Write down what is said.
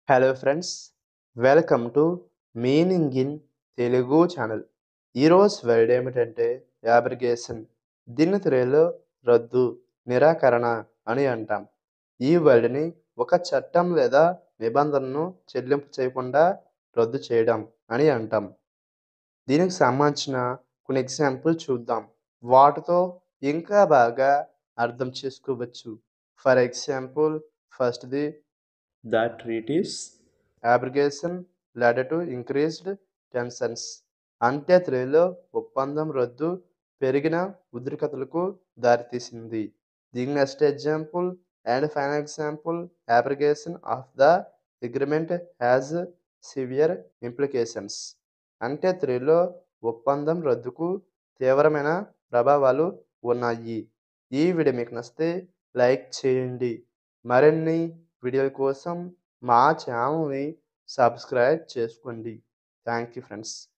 hello friends welcome to meaning in Telugu channel ఈరోజు word ఏమిటంటే abrogation దీన్ని తెలుగులో రద్దు నిరాకరణ అని అంటాం ఈ వర్డ్ని ఒక చట్టం లేదా నిబంధనను చెల్లింపు చేయకుండా రద్దు చేయడం అని అంటాం దీనికి సంబంధించిన కొన్ని ఎగ్జాంపుల్ చూద్దాం వాటితో ఇంకా బాగా అర్థం చేసుకోవచ్చు ఫర్ ఎగ్జాంపుల్ ఫస్ట్ది the treaties abrogation led to increased tensions అంటే తెలుగులో ఒప్పందం రద్దు పెరిగిన ఉద్రిక్తతలకు దారితీసింది the next example and final example abrogation of the agreement has severe implications అంటే తెలుగులో ఒప్పందం రద్దుకు తీవ్రమైన ప్రభావాలు ఉన్నాయి ఈ వీడియో మీకు నచ్చితే లైక్ చేయండి మరిన్ని వీడియోల కోసం మా ఛానల్ని సబ్స్క్రైబ్ చేసుకోండి థ్యాంక్ యూ ఫ్రెండ్స్